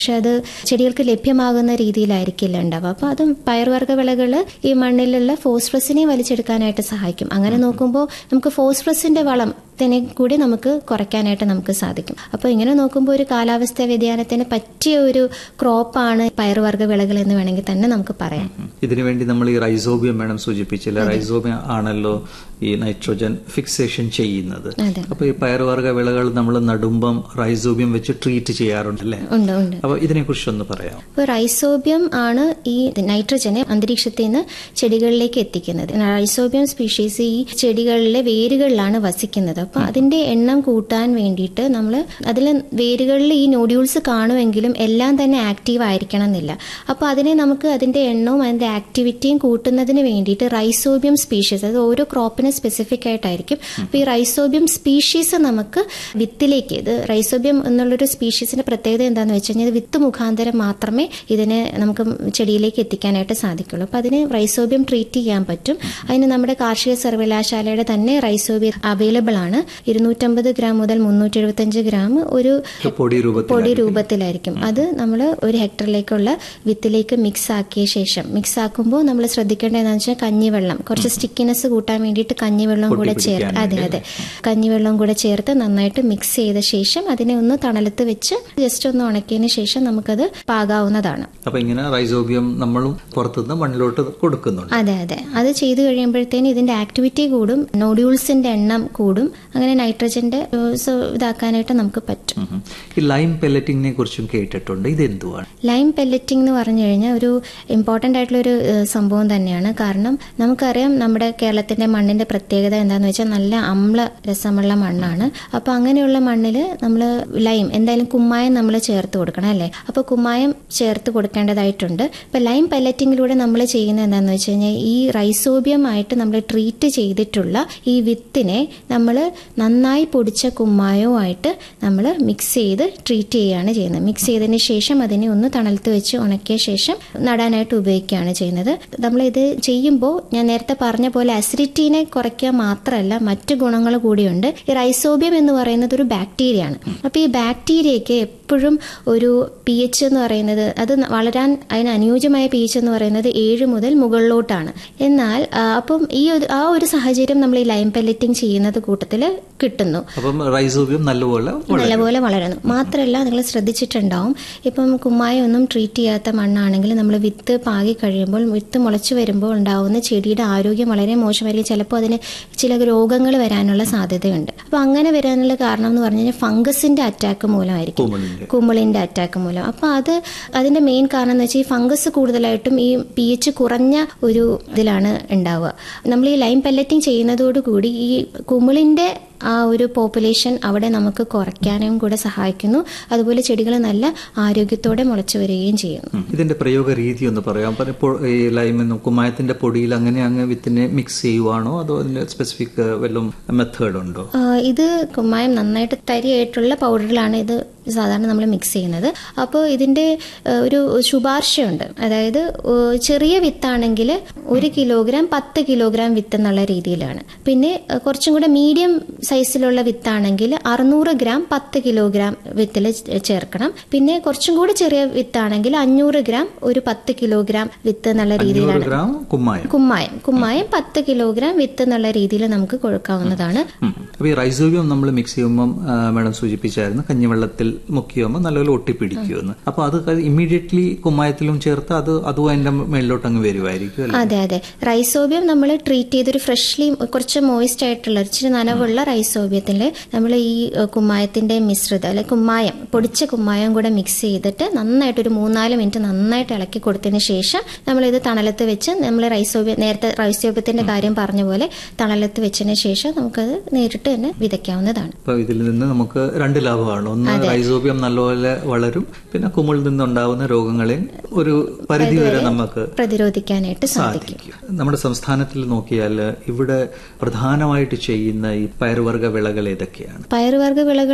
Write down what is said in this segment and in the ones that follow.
പക്ഷെ അത് ചെടികൾക്ക് ലഭ്യമാകുന്ന രീതിയിലായിരിക്കില്ല ഉണ്ടാവുക അപ്പോൾ അതും പയർവർഗ്ഗ വിളകൾ ഈ മണ്ണിലുള്ള ഫോസ്ഫറസിനെ വലിച്ചെടുക്കാനായിട്ട് സഹായിക്കും അങ്ങനെ നോക്കുമ്പോൾ നമുക്ക് ഫോസ്ഫറസിന്റെ വളത്തിനെ കൂടി നമുക്ക് കുറയ്ക്കാനായിട്ട് നമുക്ക് സാധിക്കും അപ്പോൾ ഇങ്ങനെ നോക്കുമ്പോൾ ഒരു കാലാവസ്ഥാ വ്യതിയാനത്തിന് പറ്റിയ ഒരു ക്രോപ്പാണ് പയറുവർഗ്ഗ വിളകൾ എന്ന് വേണമെങ്കിൽ തന്നെ നമുക്ക് പറയാം ഇതിനുവേണ്ടി നമ്മൾ ഈ റൈസോബിയം വേണം സൂചിപ്പിച്ചില്ല റൈസോബിയം ആണല്ലോ ഈ നൈട്രോജൻ ഫിക്സേഷൻ ചെയ്യുന്നത് അതെ. അപ്പൊ ഈ പയറുവർഗ്ഗ വിളകൾ നമ്മൾ നടുമ്പം റൈസോബിയം വെച്ച് ട്രീറ്റ് ചെയ്യാറുണ്ടല്ലേ ഉണ്ട് ഉണ്ട് അപ്പൊ ഇതിനെ കുറിച്ചൊന്ന് പറയാം അപ്പോൾ റൈസോബിയം ആണ് ഈ നൈട്രജനെ അന്തരീക്ഷത്തിൽ നിന്ന് ചെടികളിലേക്ക് എത്തിക്കുന്നത് റൈസോബിയം സ്പീഷീസ് ഈ ചെടികളിലെ വേരുകളിലാണ് വസിക്കുന്നത് അപ്പോൾ അതിന്റെ എണ്ണം കൂട്ടാൻ വേണ്ടിയിട്ട് നമ്മൾ അതിൽ വേരുകളിൽ ഈ നോഡ്യൂൾസ് കാണുമെങ്കിലും എല്ലാം തന്നെ ആക്റ്റീവ് ആയിരിക്കണം എന്നില്ല അപ്പോൾ അതിനെ നമുക്ക് അതിന്റെ എണ്ണവും അതിന്റെ ആക്ടിവിറ്റിയും കൂട്ടുന്നതിന് വേണ്ടിയിട്ട് റൈസോബിയം സ്പീഷീസ് അത് ഓരോ ക്രോപ്പിന് സ്പെസിഫിക് ആയിട്ടായിരിക്കും അപ്പോൾ ഈ റൈസോബിയം സ്പീഷീസ് നമുക്ക് വിത്തിലേക്ക് ഇത് റൈസോബിയം എന്നുള്ളൊരു സ്പീഷീസിന്റെ പ്രത്യേകത എന്താണെന്ന് വെച്ച് കഴിഞ്ഞാൽ ഇത് വിത്ത് മുഖാന്തരം മാത്രമേ ഇതിനെ നമുക്ക് ചെടിയിലേക്ക് എത്തിക്കാനായിട്ട് സാധിക്കുള്ളൂ അപ്പോൾ അതിന് റൈസോബിയം ട്രീറ്റ് ചെയ്യാൻ പറ്റും അതിന് നമ്മുടെ കാർഷിക സർവകലാശാലയുടെ തന്നെ റൈസോബിയം അവൈലബിൾ ആണ് ഇരുന്നൂറ്റമ്പത് ഗ്രാം മുതൽ മുന്നൂറ്റി എഴുപത്തഞ്ച് ഗ്രാം ഒരു പൊടി രൂപത്തിൽ പൊടി രൂപത്തിലായിരിക്കും അത് നമ്മൾ ഒരു ഹെക്ടറിലേക്കുള്ള വിത്തിലേക്ക് മിക്സ് ആക്കിയ ശേഷം മിക്സ് ആക്കുമ്പോൾ നമ്മൾ ശ്രദ്ധിക്കേണ്ടത് എന്താണെന്ന് വെച്ചാൽ കഞ്ഞിവെള്ളം കുറച്ച് സ്റ്റിക്കിനെസ് കൂട്ടാൻ വേണ്ടിയിട്ട് കഞ്ഞിവെള്ളം കൂടെ ചേർത്ത് അതെ അതെ കഞ്ഞിവെള്ളം കൂടെ ചേർത്ത് നന്നായിട്ട് മിക്സ് ചെയ്ത ശേഷം അതിനെ ഒന്ന് തണലത്ത് വെച്ച് ജസ്റ്റ് ഒന്ന് ഉണക്കിയതിന് ശേഷം നമുക്കത് പാകാവുന്നതാണ് അപ്പൊ ഇങ്ങനെ റൈസോബിയം നമ്മളും പുറത്തുനിന്ന് മണ്ണിലോട്ട് കൊടുക്കുന്നുണ്ട് അതെ അതെ അത് ചെയ്തു കഴിയുമ്പോഴത്തേന് ഇതിന്റെ ആക്ടിവിറ്റി കൂടും നോഡ്യൂൾസിന്റെ എണ്ണം കൂടും അങ്ങനെ നൈട്രജന്റെ ഡോസ് ഇതാക്കാനായിട്ട് നമുക്ക് പറ്റും ഉം. ഈ ലൈം പെല്ലറ്റിങ്ങിനെ കുറിച്ചും കേട്ടിട്ടുണ്ട് ഇത് എന്തുവാണ് ലൈം പെല്ലറ്റിംഗ് എന്ന് പറഞ്ഞു കഴിഞ്ഞാൽ ഒരു ഇമ്പോർട്ടൻ്റ് ആയിട്ടുള്ള ഒരു ഏഹ്, സംഭവം തന്നെയാണ് കാരണം നമുക്കറിയാം നമ്മുടെ കേരളത്തിന്റെ മണ്ണിന്റെ പ്രത്യേകത എന്താണെന്ന് വെച്ചാൽ നല്ല അമ്ല രസമുള്ള മണ്ണാണ് അപ്പോൾ അങ്ങനെയുള്ള മണ്ണിൽ നമ്മൾ ലൈം എന്തായാലും കുമ്മായം നമ്മൾ ചേർത്ത് കൊടുക്കണം അല്ലേ അപ്പോൾ കുമ്മായം ചേർത്ത് കൊടുക്കേണ്ടതായിട്ടുണ്ട് ഇപ്പോൾ ലൈം പെല്ലറ്റിങ്ങിലൂടെ നമ്മൾ ചെയ്യുന്നത് എന്താണെന്ന് വെച്ച് കഴിഞ്ഞാൽ ഈ റൈസോബിയം ആയിട്ട് നമ്മൾ ട്രീറ്റ് ചെയ്തിട്ടുള്ള ഈ വിത്തിനെ നമ്മൾ നന്നായി പൊടിച്ച കുമ്മായവുമായിട്ട് നമ്മൾ മിക്സ് ചെയ്ത് ട്രീറ്റ് ചെയ്യുകയാണ് ചെയ്യുന്നത് മിക്സ് ചെയ്തതിന് ശേഷം അതിനെ ഒന്ന് തണലത്ത് വെച്ച് ഉണക്കിയ ശേഷം നടാനായിട്ട് ഉപയോഗിക്കുകയാണ് ചെയ്യുന്നത് നമ്മൾ ഇത് ചെയ്യുമ്പോൾ ഞാൻ നേരത്തെ പറഞ്ഞ പോലെ അസിഡിറ്റീനെ കുറയ്ക്കുക മാത്രമല്ല മറ്റു ഗുണങ്ങൾ കൂടിയുണ്ട് ഈ റൈസോബിയം എന്ന് പറയുന്നത് ഒരു ബാക്ടീരിയയാണ് അപ്പോൾ ഈ ബാക്ടീരിയയ്ക്ക് എപ്പോഴും ഒരു പി എച്ച് എന്ന് പറയുന്നത് അത് വളരാൻ അതിന് അനുയോജ്യമായ പി എച്ച് എന്ന് പറയുന്നത് ഏഴ് മുതൽ മുകളിലോട്ടാണ് എന്നാൽ ആ, അപ്പം ഈ ഒരു ആ ഒരു സാഹചര്യം നമ്മൾ ഈ ലൈം പെല്ലറ്റിംഗ് ചെയ്യുന്നത് കൂട്ടത്തിൽ കിട്ടുന്നു അപ്പം റൈസോബിയം നല്ലപോലെ വളരും. നല്ലപോലെ വളരുന്നു മാത്രമല്ല നിങ്ങൾ ശ്രദ്ധിച്ചിട്ടുണ്ടാവും ഇപ്പം കുമ്മായം ഒന്നും ട്രീറ്റ് ചെയ്യാത്ത മണ്ണാണെങ്കിൽ നമ്മൾ വിത്ത് പാകി കഴിയുമ്പോൾ വിത്ത് മുളച്ചു വരുമ്പോൾ ഉണ്ടാവുന്ന ചെടിയുടെ ആരോഗ്യം വളരെ മോശമായിരിക്കും ചിലപ്പോൾ അതിന് ചില രോഗങ്ങൾ വരാനുള്ള സാധ്യതയുണ്ട് അപ്പോൾ അങ്ങനെ വരാനുള്ള കാരണം എന്ന് പറഞ്ഞു കഴിഞ്ഞാൽ ഫംഗസിന്റെ അറ്റാക്ക് മൂലമായിരിക്കും കുമിളിന്റെ. കുമിളിന്റെ അറ്റാക്ക് മൂലം അപ്പോൾ അത് അതിന്റെ മെയിൻ കാരണം എന്ന് വെച്ചാൽ ഈ ഫംഗസ് കൂടുതലായിട്ടും ഈ പി എച്ച് കുറഞ്ഞ ഒരു ഇതിലാണ് ഉണ്ടാവുക നമ്മൾ ഈ ലൈം പെല്ലറ്റിംഗ് ചെയ്യുന്നതോടുകൂടി ഈ കുമിളിന്റെ ആ ഒരു പോപ്പുലേഷൻ അവിടെ നമുക്ക് കുറയ്ക്കാനും കൂടെ സഹായിക്കുന്നു അതുപോലെ ചെടികൾ നല്ല ആരോഗ്യത്തോടെ മുളച്ചു വരികയും ചെയ്യുന്നു ഉം. ഇതിന്റെ പ്രയോഗ രീതി ഒന്ന് പറയാം അപ്പൊ ഇപ്പോൾ ഈ ലൈമെന്നും കുമ്മായത്തിന്റെ പൊടിയിൽ അങ്ങനെ അങ്ങ് വിത്തിനെ മിക്സ് ചെയ്യുവാണോ അതോ അതിന്റെ സ്പെസിഫിക് വല്ലതും മെത്തേഡ് ഉണ്ടോ ആ, ഇത് കുമ്മായം നന്നായിട്ട് തരിയായിട്ടുള്ള പൗഡറിലാണ് ഇത് സാധാരണ നമ്മൾ മിക്സ് ചെയ്യുന്നത് അപ്പോൾ ഇതിൻ്റെ ആ, ഒരു ശുപാർശയുണ്ട് അതായത് ആ, ചെറിയ വിത്താണെങ്കിൽ ഒരു കിലോഗ്രാം പത്ത് കിലോഗ്രാം വിത്ത് എന്നുള്ള രീതിയിലാണ് പിന്നെ ആ, കുറച്ചും കൂടെ മീഡിയം സൈസിലുള്ള വിത്താണെങ്കിൽ അറുന്നൂറ് ഗ്രാം പത്ത് കിലോഗ്രാം വിത്തിൽ ചേർക്കണം പിന്നെ കുറച്ചും കൂടി ചെറിയ വിത്താണെങ്കിൽ അഞ്ഞൂറ് ഗ്രാം ഒരു പത്ത് കിലോഗ്രാം വിത്ത് എന്നുള്ള രീതിയിലാണ് നൂറ് ഗ്രാം കുമ്മായം കുമ്മായം കുമ്മായം പത്ത് കിലോഗ്രാം വിത്ത് എന്നുള്ള രീതിയിൽ നമുക്ക് കൊടുക്കാവുന്നതാണ് ഉം. അപ്പൊ ഈ റൈസോബിയം നമ്മൾ മിക്സ് ചെയ്യുമ്പം ആ, മാഡം സൂചിപ്പിച്ചായിരുന്നു കഞ്ഞിവെള്ളത്തിൽ മുക്കിയുമ്പോൾ നല്ലപോലെ ഒട്ടിപ്പിടിക്കുമെന്ന് അപ്പൊ അത് ഇമ്മീഡിയറ്റ്ലി കുമ്മായത്തിലും ചേർത്ത് അത് അതും അതിന്റെ മേളിലോട്ട് അങ്ങ് വരുമായിരിക്കും അല്ലേ അതെ അതെ റൈസോബിയം നമ്മൾ ട്രീറ്റ് ചെയ്തൊരു ഫ്രഷ്ലി കുറച്ച് മോയിസ്റ്റ് ആയിട്ടുള്ള ഇച്ചിരി നനവുള്ള റൈസോബിയത്തിൽ നമ്മൾ ഈ ഏഹ്, കുമ്മായത്തിന്റെ മിശ്രിതം അല്ലെ കുമ്മായം പൊടിച്ച കുമ്മായം കൂടെ മിക്സ് ചെയ്തിട്ട് നന്നായിട്ട് ഒരു മൂന്നാല് മിനിറ്റ് നന്നായിട്ട് ഇളക്കി കൊടുത്തതിന് ശേഷം നമ്മൾ ഇത് തണലത്ത് വെച്ച് നമ്മൾ റൈസോബിയം നേരത്തെ റൈസോബിയത്തിന്റെ കാര്യം പറഞ്ഞ പോലെ തണലത്ത് വെച്ചതിന് ശേഷം നമുക്കത് നേരിട്ട് തന്നെ വിതയ്ക്കാവുന്നതാണ് അപ്പൊ ഇതിൽ നിന്ന് നമുക്ക് രണ്ട് ലാഭമാണ് ഒന്ന് റൈസോബിയം നല്ലപോലെ വളരും പിന്നെ കുമിളിൽ നിന്നുണ്ടാവുന്ന രോഗങ്ങളെ ഒരു പരിധി വരെ നമുക്ക് പ്രതിരോധിക്കാനായിട്ട് സാധിക്കും സാധിക്കും നമ്മുടെ സംസ്ഥാനത്തിൽ നോക്കിയാൽ ഇവിടെ പ്രധാനമായിട്ട് ചെയ്യുന്ന ഈ പയറുവർഗ വിളകൾ ഏതൊക്കെയാണ് പയറുവർഗ്ഗ വിളകൾ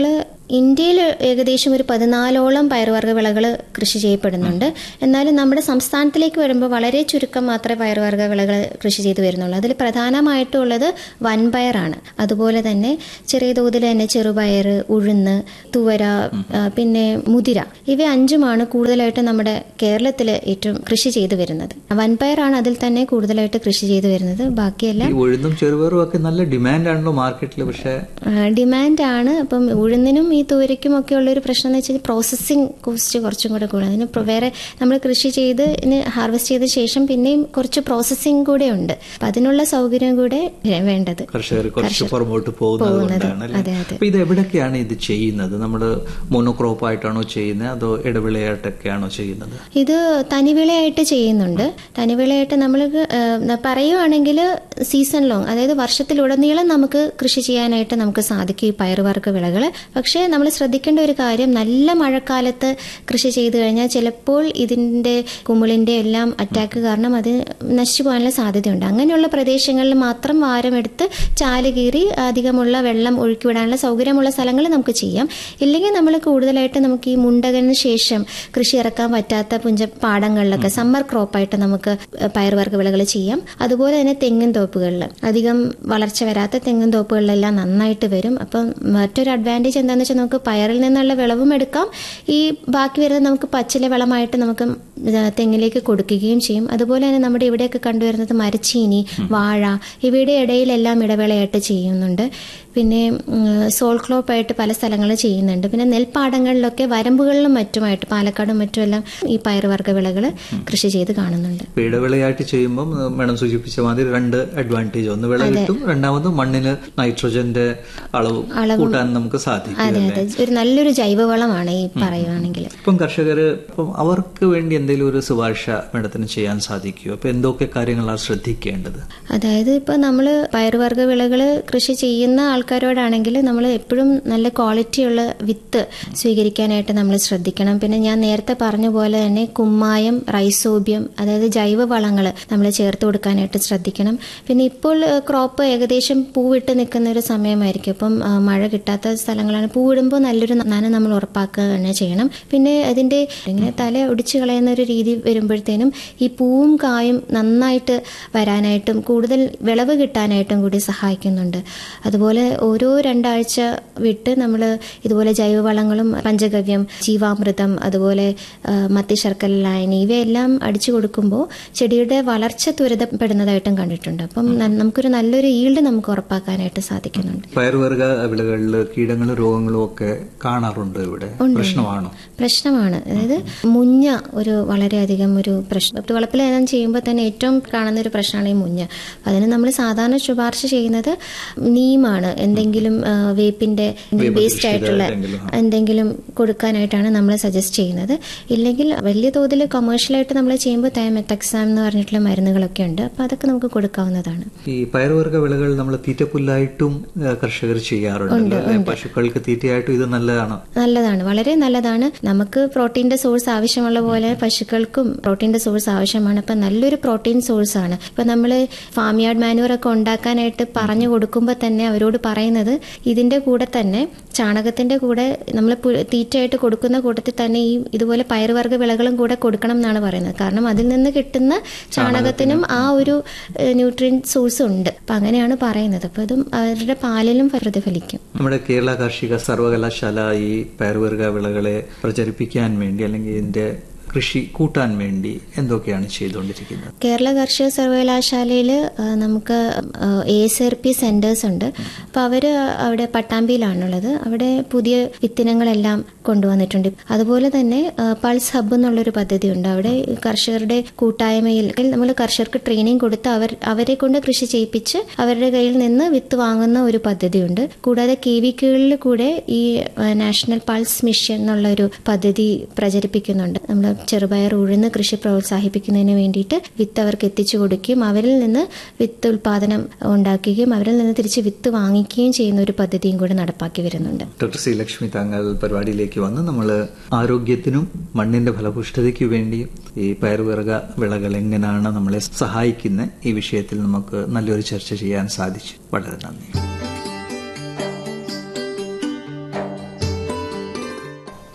ഇന്ത്യയിൽ ഏകദേശം ഒരു പതിനാലോളം പയറുവർഗ്ഗ വിളകൾ കൃഷി ചെയ്യപ്പെടുന്നുണ്ട് എന്നാലും നമ്മുടെ സംസ്ഥാനത്തിലേക്ക് വരുമ്പോൾ വളരെ ചുരുക്കം മാത്രമേ പയറുവർഗ്ഗ വിളകൾ കൃഷി ചെയ്തു വരുന്നുള്ളൂ അതിൽ പ്രധാനമായിട്ടും ഉള്ളത് വൻപയറാണ് അതുപോലെ തന്നെ ചെറിയ തോതിൽ തന്നെ ചെറുപയർ ഉഴുന്ന് തുവര ആ, പിന്നെ മുതിര ഇവ അഞ്ചുമാണ് കൂടുതലായിട്ട് നമ്മുടെ കേരളത്തിൽ ഏറ്റവും കൃഷി ചെയ്തു വരുന്നത് വൻപയറാണ് അതിൽ തന്നെ കൂടുതലായിട്ട് കൃഷി ചെയ്തു വരുന്നത് ബാക്കിയെല്ലാം ഈ ഉഴുന്നും ചെറുപയറും ഒക്കെ നല്ല ഡിമാൻഡാണല്ലോ മാർക്കറ്റിൽ പക്ഷെ ഡിമാൻഡ് ആണ് അപ്പം ഉഴുന്നിനും ഈ തൂരയ്ക്കും ഒക്കെ ഉള്ള ഒരു പ്രശ്നം എന്ന് വെച്ചാൽ പ്രോസസ്സിങ് കോസ്റ്റ് കുറച്ചും കൂടെ കൂടുതൽ അതിന് പ്ര- വേറെ നമ്മൾ കൃഷി ചെയ്ത് ഇതിന് ഹാർവെസ്റ്റ് ചെയ്ത ശേഷം പിന്നെയും കുറച്ച് പ്രോസസ്സിങ് കൂടെ ഉണ്ട് അപ്പം അതിനുള്ള സൗകര്യം കൂടെ വേണ്ടത് കർഷകർ കുറച്ച് പുറമോട്ട് പോകുന്നത് കൊണ്ടാണ് അല്ലേ? അതെ, അതെ. അപ്പൊ ഇത് എവിടൊക്കെയാണ് ഇത് ചെയ്യുന്നത് നമ്മൾ മോണോക്രോപ്പ് ആയിട്ടാണോ ചെയ്യുന്നത് അതോ ഇടവിളയായിട്ടൊക്കെയാണോ ചെയ്യുന്നത് ഇത് തനിവിളയായിട്ട് ചെയ്യുന്നുണ്ട് തനിവിളയായിട്ട് നമ്മൾ പറയുവാണെങ്കിൽ സീസൺ ലോങ് അതായത് വർഷത്തിലുടനീളം നമുക്ക് കൃഷി ചെയ്യാനായിട്ട് നമുക്ക് സാധിക്കും ഈ പയറുവർഗ്ഗ വിളകൾ പക്ഷേ നമ്മൾ ശ്രദ്ധിക്കേണ്ട ഒരു കാര്യം നല്ല മഴക്കാലത്ത് കൃഷി ചെയ്തു കഴിഞ്ഞാൽ ചിലപ്പോൾ ഇതിൻ്റെ കുമിളിൻ്റെ എല്ലാം അറ്റാക്ക് കാരണം അത് നശിച്ചു പോകാനുള്ള സാധ്യതയുണ്ട് അങ്ങനെയുള്ള പ്രദേശങ്ങളിൽ മാത്രം വാരമെടുത്ത് ചാല് കീറി അധികമുള്ള വെള്ളം ഒഴുക്കിവിടാനുള്ള സൗകര്യമുള്ള സ്ഥലങ്ങളിൽ നമുക്ക് ചെയ്യാം ഇല്ലെങ്കിൽ നമ്മൾ കൂടുതലായിട്ട് നമുക്ക് ഈ മുണ്ടകന് ശേഷം കൃഷി ഇറക്കാൻ പറ്റാത്ത പുഞ്ച പാടങ്ങളിലൊക്കെ സമ്മർ ക്രോപ്പായിട്ട് നമുക്ക് പയറുവർഗ്ഗ വിളകൾ ചെയ്യാം അതുപോലെ തന്നെ തെങ്ങിൻ തോപ്പുകളിൽ അധികം വളർച്ച വരാത്ത തെങ്ങിൻ തോപ്പുകളിലെല്ലാം നന്നായിട്ട് വരും അപ്പം മറ്റൊരു അഡ്വാൻറ്റേജ് എന്താണെന്ന് വെച്ചാൽ നമുക്ക് പയറിൽ നിന്നുള്ള വിളവും എടുക്കാം ഈ ബാക്കി വരുന്നത് നമുക്ക് പച്ചില വളമായിട്ട് നമുക്ക് തെങ്ങിലേക്ക് കൊടുക്കുകയും ചെയ്യും അതുപോലെ തന്നെ നമ്മുടെ ഇവിടെയൊക്കെ കണ്ടുവരുന്നത് മരച്ചീനി വാഴ ഇവയുടെ ഇടയിലെല്ലാം ഇടവേളയായിട്ട് ചെയ്യുന്നുണ്ട് പിന്നെ സോൾ ക്ലോപ്പായിട്ട് പല സ്ഥലങ്ങളിൽ ചെയ്യുന്നുണ്ട് പിന്നെ നെൽപ്പാടങ്ങളിലൊക്കെ വരമ്പുകളിലും മറ്റുമായിട്ട് പാലക്കാടും മറ്റുമെല്ലാം ഈ പയറുവർഗ്ഗ വിളകൾ കൃഷി ചെയ്ത് കാണുന്നുണ്ട് ഇപ്പൊ ഇടവിളയായിട്ട് ചെയ്യുമ്പോൾ മേഡം സൂചിപ്പിച്ച മാതിരി രണ്ട് അഡ്വാൻറ്റേജ് ഒന്ന് വിള കിട്ടും രണ്ടാമത് മണ്ണിന് നൈട്രോജന്റെ അളവ് കൂട്ടാൻ നമുക്ക് സാധിക്കും അതെ അല്ലേ അതെ ഒരു നല്ലൊരു ജൈവവളമാണ് ഈ പറയുവാണെങ്കിൽ ഇപ്പം കർഷകര് ഇപ്പം അവർക്ക് വേണ്ടി എന്തെങ്കിലും ഒരു ശുപാർശ മേഡത്തിന് ചെയ്യാൻ സാധിക്കുമോ അപ്പൊ എന്തൊക്കെ കാര്യങ്ങളാണ് ശ്രദ്ധിക്കേണ്ടത് അതായത് ഇപ്പൊ നമ്മൾ പയറുവർഗ്ഗ വിളകൾ കൃഷി ചെയ്യുന്ന ആൾക്കാരോടാണെങ്കിൽ നമ്മൾ എപ്പോഴും നല്ല ക്വാളിറ്റിയുള്ള വിത്ത് സ്വീകരിക്കാനായിട്ട് നമ്മൾ ശ്രദ്ധിക്കണം പിന്നെ ഞാൻ നേരത്തെ പറഞ്ഞ പോലെ തന്നെ കുമ്മായം റൈസോബിയം അതായത് ജൈവ വളങ്ങൾ നമ്മൾ ചേർത്ത് കൊടുക്കാനായിട്ട് ശ്രദ്ധിക്കണം പിന്നെ ഇപ്പോൾ ഏഹ്, ക്രോപ്പ് ഏകദേശം പൂവിട്ട് നിൽക്കുന്ന ഒരു സമയമായിരിക്കും അപ്പം ആ, മഴ കിട്ടാത്ത സ്ഥലങ്ങളാണ് പൂവിടുമ്പോൾ നല്ലൊരു നനവ് നമ്മൾ ഉറപ്പാക്കുക തന്നെ ചെയ്യണം പിന്നെ അതിൻ്റെ ഇങ്ങനെ തല ഒടിച്ചു കളയുന്ന ഒരു രീതി വരുമ്പോഴത്തേനും ഈ പൂവും കായും നന്നായിട്ട് വരാനായിട്ടും കൂടുതൽ വിളവ് കിട്ടാനായിട്ടും കൂടി സഹായിക്കുന്നുണ്ട് അതുപോലെ ഓരോ രണ്ടാഴ്ച വിട്ട് നമ്മൾ ഇതുപോലെ ജൈവവളങ്ങളും പഞ്ചഗവ്യം ജീവാമൃതം അതുപോലെ ആ, മത്തിശർക്കര ലായനി ഇവയെല്ലാം അടിച്ചു കൊടുക്കുമ്പോൾ ചെടിയുടെ വളർച്ച ത്വരിതപ്പെടുന്നതായിട്ടും കണ്ടിട്ടുണ്ട് അപ്പം ന- നമുക്കൊരു നല്ലൊരു ഈൽഡ് നമുക്ക് ഉറപ്പാക്കാനായിട്ട് സാധിക്കുന്നുണ്ട് പയറുവർഗ വിളകളിൽ കീടങ്ങളും രോഗങ്ങളും ഒക്കെ കാണാറുണ്ട് ഇവിടെ പ്രശ്നമാണോ പ്രശ്നമാണ് അതായത് മുഞ്ഞ ഒരു വളരെയധികം ഒരു പ്രശ്നം വളപ്പിൽ ഏതാനും ചെയ്യുമ്പോൾ തന്നെ ഏറ്റവും കാണുന്ന ഒരു പ്രശ്നമാണ് ഈ മുഞ്ഞ അതിന് നമ്മൾ സാധാരണ ശുപാർശ ചെയ്യുന്നത് നീമാണ് എന്തെങ്കിലും ആ, വേപ്പിന്റെ വേസ്റ്റ് ആയിട്ടുള്ള എന്തെങ്കിലും, എന്തെങ്കിലും കൊടുക്കാനായിട്ടാണ് നമ്മൾ സജസ്റ്റ് ചെയ്യുന്നത് ഇല്ലെങ്കിൽ വലിയ തോതിൽ കൊമേഴ്ഷ്യലായിട്ട് നമ്മൾ ചെയ്യുമ്പോൾ തൈമെത്തക്സാം എന്ന് പറഞ്ഞിട്ടുള്ള മരുന്നുകളൊക്കെ ഉണ്ട് അപ്പോൾ അതൊക്കെ നമുക്ക് കൊടുക്കാവുന്നതാണ് ഈ പയറുവർഗ വിളകൾ നമ്മൾ തീറ്റപ്പുല്ലായിട്ടും ഏഹ്, കർഷകർ ചെയ്യാറുണ്ടല്ലോ അല്ലെ പശുക്കൾക്ക് തീറ്റയായിട്ടും ഇത് നല്ലതാണ് നല്ലതാണ് വളരെ നല്ലതാണ് നമുക്ക് പ്രോട്ടീന്റെ സോഴ്സ് ആവശ്യമുള്ള പോലെ പശുക്കൾക്കും പ്രോട്ടീന്റെ സോഴ്സ് ആവശ്യമാണ് അപ്പം നല്ലൊരു പ്രോട്ടീൻ സോഴ്സ് ആണ് ഇപ്പം നമ്മൾ ഫാം യാർഡ് മാനുവർ ഒക്കെ ഉണ്ടാക്കാനായിട്ട് പറഞ്ഞു കൊടുക്കുമ്പോൾ തന്നെ അവരോട് പറയുന്നത് ഇതിന്റെ കൂടെ തന്നെ ചാണകത്തിന്റെ കൂടെ നമ്മൾ തീറ്റയായിട്ട് കൊടുക്കുന്ന കൂട്ടത്തിൽ തന്നെ ഈ ഇതുപോലെ പയറുവർഗ്ഗ വിളകളും കൂടെ കൊടുക്കണം എന്നാണ് പറയുന്നത് കാരണം അതിൽ നിന്ന് കിട്ടുന്ന ചാണകത്തിനും ആ ഒരു ന്യൂട്രിയൻ സോഴ്സ് ഉണ്ട് അപ്പം അങ്ങനെയാണ് പറയുന്നത് അപ്പം അതും അവരുടെ പാലിലും പ്രതിഫലിക്കും നമ്മുടെ കേരള കാർഷിക സർവകലാശാല ഈ പയറുവർഗ വിളകളെ പ്രചരിപ്പിക്കാൻ വേണ്ടി അല്ലെങ്കിൽ ഇതിന്റെ കൃഷി കൂട്ടാൻ വേണ്ടി എന്തൊക്കെയാണ് ചെയ്തുകൊണ്ടിരിക്കുന്നത് കേരള കാർഷിക സർവകലാശാലയിൽ നമുക്ക് A S R P centres ഉണ്ട് അപ്പോൾ അവർ അവിടെ പട്ടാമ്പിയിലാണുള്ളത് അവിടെ പുതിയ വിത്തിനങ്ങളെല്ലാം കൊണ്ടുവന്നിട്ടുണ്ട് അതുപോലെ തന്നെ ആ, പൾസ് ഹബ്ബ് എന്നുള്ളൊരു പദ്ധതിയുണ്ട് അവിടെ കർഷകരുടെ കൂട്ടായ്മയിൽ നമ്മൾ കർഷകർക്ക് ട്രെയിനിങ് കൊടുത്ത് അവർ അവരെ കൊണ്ട് കൃഷി ചെയ്യിപ്പിച്ച് അവരുടെ കയ്യിൽ നിന്ന് വിത്ത് വാങ്ങുന്ന ഒരു പദ്ധതിയുണ്ട് കൂടാതെ കെ വി കീഴിൽ കൂടെ ഈ ആ, നാഷണൽ പൾസ് മിഷൻ എന്നുള്ള ഒരു പദ്ധതി പ്രചരിപ്പിക്കുന്നുണ്ട് നമ്മൾ ചെറുപയർ ഉഴുന്ന് കൃഷി പ്രോത്സാഹിപ്പിക്കുന്നതിന് വേണ്ടിയിട്ട് വിത്ത് അവർക്ക് എത്തിച്ചു കൊടുക്കുകയും അവരിൽ നിന്ന് വിത്ത് ഉൽപാദനം ഉണ്ടാക്കുകയും അവരിൽ നിന്ന് തിരിച്ച് വിത്ത് വാങ്ങിക്കുകയും ചെയ്യുന്ന ഒരു പദ്ധതിയും കൂടെ നടപ്പാക്കി വരുന്നുണ്ട് ഡോക്ടർ സി ലക്ഷ്മി താങ്കൾ പരിപാടിയിലേക്ക് വന്ന് നമ്മൾ ആരോഗ്യത്തിനും മണ്ണിന്റെ ഫലപുഷ്ടതയ്ക്കു വേണ്ടിയും ഈ പയറുവർഗ വിളകൾ എങ്ങനെയാണ് നമ്മളെ സഹായിക്കുന്ന ഈ വിഷയത്തിൽ നമുക്ക് നല്ലൊരു ചർച്ച ചെയ്യാൻ സാധിച്ചു വളരെ നന്ദി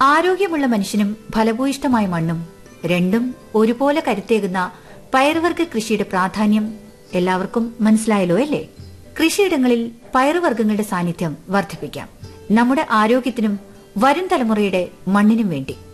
ആരോഗ്യമുള്ള മനുഷ്യനും ഫലഭൂയിഷ്ടമായ മണ്ണും രണ്ടും ഒരുപോലെ കരുത്തേകുന്ന പയറുവർഗ കൃഷിയുടെ പ്രാധാന്യം എല്ലാവർക്കും മനസ്സിലായല്ലോ അല്ലേ കൃഷിയിടങ്ങളിൽ പയറുവർഗ്ഗങ്ങളുടെ സാന്നിധ്യം വർദ്ധിപ്പിക്കാം നമ്മുടെ ആരോഗ്യത്തിനും വരും തലമുറയുടെ മണ്ണിനും വേണ്ടി